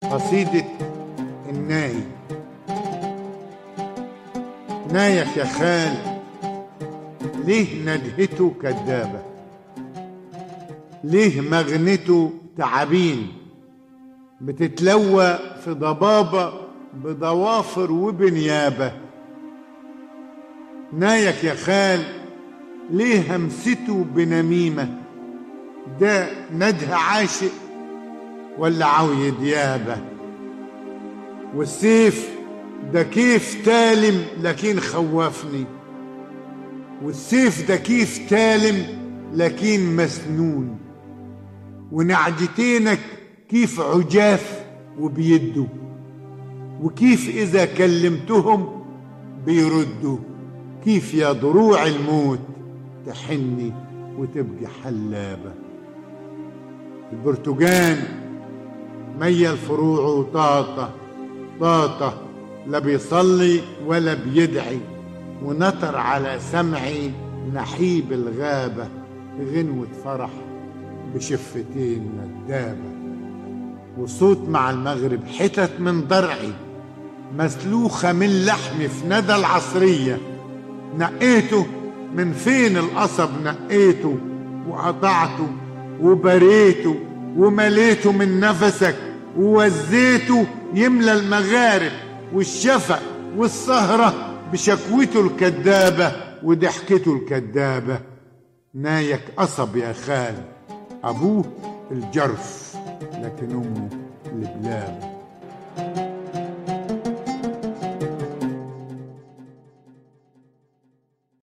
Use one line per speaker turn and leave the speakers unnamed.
قصيدة الناي نايك يا خال ليه ندهته كدابة ليه مغنته تعابين بتتلوى في ضبابة بضوافر وبنيابة نايك يا خال ليه همسته بنميمة ده نده عاشق ولا عوي ديابة والسيف ده كيف تالم لكن خوفني والسيف ده كيف تالم لكن مسنون ونعجتينك كيف عجاف وبيدوا وكيف إذا كلمتهم بيردوا كيف يا ضروع الموت تحني وتبقي حلابة البرتقان ميل فروعه طاطة طاطة لا بيصلي ولا بيدعي ونطر على سمعي نحيب الغابة غنوة فرح بشفتين ندابة وصوت مع المغرب حتت من ضرعي مسلوخة من لحمي في ندى العصرية نقيته من فين القصب نقيته وقطعته وبريته ومليته من نفسك ووزيته يملى المغارب والشفق والسهرة بشكوته الكدابة وضحكته الكدابة نايك قصب يا خال أبوه الجرف لكن أمه البلابة